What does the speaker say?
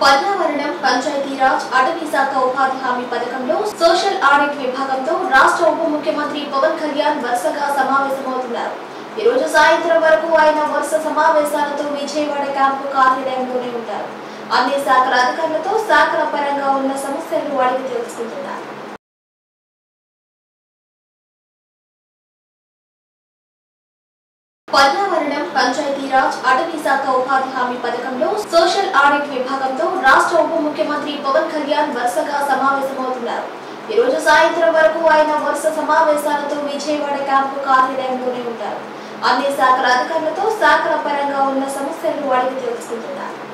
పర్యావరణం పంచాయతీరాజ్ అటవీ శాఖ ఉపాధి హామీ పథకంలో సోషల్ ఆడిట్ విభాగంతో రాష్ట్ర ఉప ముఖ్యమంత్రి పవన్ కళ్యాణ్ వరుసగా సమావేశమవుతున్నారు ఈ రోజు సాయంత్రం వరకు ఆయన వరుస సమావేశాలతో విజయవాడ క్యాంపు కార్యాలయంలోనే ఉంటారు అన్ని శాఖల అధికారులతో శాఖల పరంగా ఉన్న సమస్యలను అడిగి తెలుసుకుంటున్నారు పర్యావరణం పంచాయతీరాజ్ అటవీ శాఖ ఉపాధి హామీ పథకంలో సోషల్ ఆడిట్ విభాగంతో రాష్ట్ర ఉప ముఖ్యమంత్రి పవన్ కళ్యాణ్ వరుసగా సమావేశమవుతున్నారు ఈ రోజు సాయంత్రం వరకు ఆయన వరుస సమావేశాలతో విజయవాడ క్యాంపు కార్యాలయంలోనే ఉంటారు అన్ని శాఖల అధికారులతో శాఖల పరంగా ఉన్న సమస్యలను అడిగి తెలుసుకుంటున్నారు